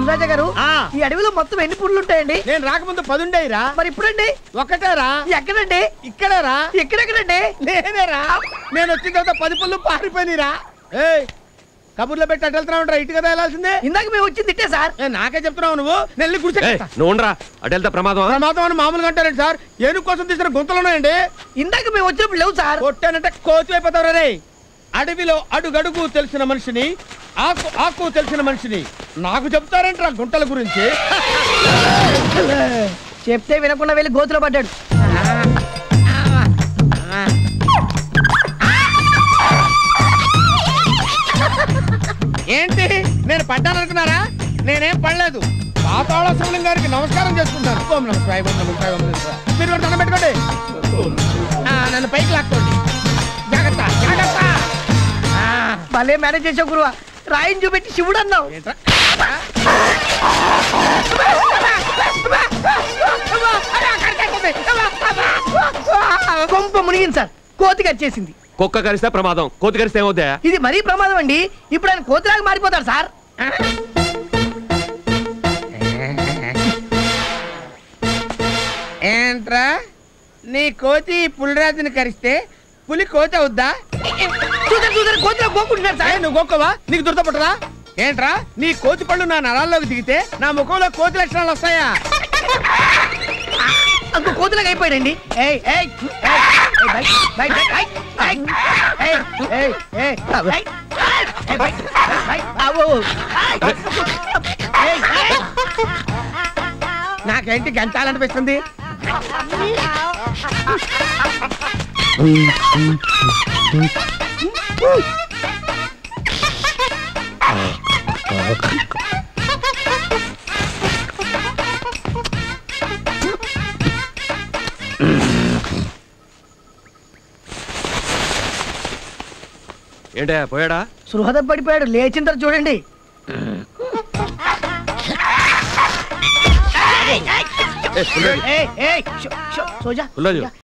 పులిరాజా గారు ఆ. ఈ అడవిలో మొత్తం ఎన్ని పుళ్ళు ఉంటాయండి నేను రాకముందు పదుండేరా మరి ఇప్పుడండి ఒకటేరా ఎక్కడండి ఇక్కడేరా ఎక్కడెక్కడండి లేదేరా నేను వచ్చిన తర్వాత పది పుల్లు పారిపోయినరా ఏయ్ కబుర్లో పెట్టి అటు వెళ్తున్నావు ఇటు కదా వెళ్ళాల్సిందే ఇందాక మేము వచ్చింది తిట్టే సార్ ఏ, నాకే చెప్తున్నావు నువ్వు నెల్లి గుడిసె ఏయ్, నువ్వు ఉండరా అటు వెళ్తే ప్రమాదం ప్రమాదం అని మామూలుగా అంటారండి సార్ ఏనుగు కోసం తీసిన గుంతలు ఉన్నాయండి ఇందాక మేము వచ్చినప్పుడు లేవు సార్ కొట్టానంటే కోతి అయిపోతావు రే అడవిలో అడుగడుగు తెలిసిన మనిషిని ఆకు ఆకు తెలిసిన మనిషిని నాకు చెప్తారంటారా గుంటల గురించి చెప్తే వినకుండా వెళ్ళి గోతులో పడ్డాడు ఏంటి నేను పడ్డాను అనుకున్నారా నేనేం పడలేదు పాతాళ శివలింగం గారికి నమస్కారం చేసుకుంటాను ఓం నమః శివాయ, ఓం నమః శివాయ, ఓం నమః శివాయ. మీరు కూడా దండం పెట్టుకోండి ఆ, నన్ను పైకి లాక్కోండి జాగ్రత్త జాగ్రత్త ఆ, భలే మేనేజ్ చేసావు గురువా రాయిని చూపెట్టి శివుడు అన్నావు ఏంట్రా? కొంప మునిగింది సార్ కోతి కరిచేసింది కుక్క కరిస్తే ప్రమాదం కోతి కరిస్తే ఏమవుద్దా ఇది మరీ ప్రమాదం అండి ఇప్పుడు ఆయన కోతిలాగా మారిపోతాడు సార్ ఏంట్రా నీ కోతి పులిరాజుని కరిస్తే పులి కోతి అవుద్దా చూసారు చూసారు కోతిలో పోకుంటున్నాడు ఏ, సార్ నువ్వు గోక్కవా నీకు దురదపట్టరా ఏంట్రా నీ కోతి పళ్ళు నా నరాల్లోకి దిగితే నా ముఖంలో కోతి లక్షణాలు వస్తాయా అంకో కోతిలాగా అయిపోయాడండి ఏయ్ ఏయ్ ఏయ్, ఏయ్, బయట, బయట, ఏయ్, ఏయ్, ఏయ్, ఏయ్, ఏయ్, ఏయ్, ఏయ్, బయట, బయట, అవ్వో, ఏయ్, ఏయ్, ఏయ్. నాకేంటి గంటాలనిపిస్తుంది ఏంటే పోయాడా సృహద పడిపోయాడు లేచిన తర్వాత చూడండి ఏ, పుల్లరాజు, ఏయ్, ఏయ్, షో, షో, సోజా పుల్లరాజు సోజా.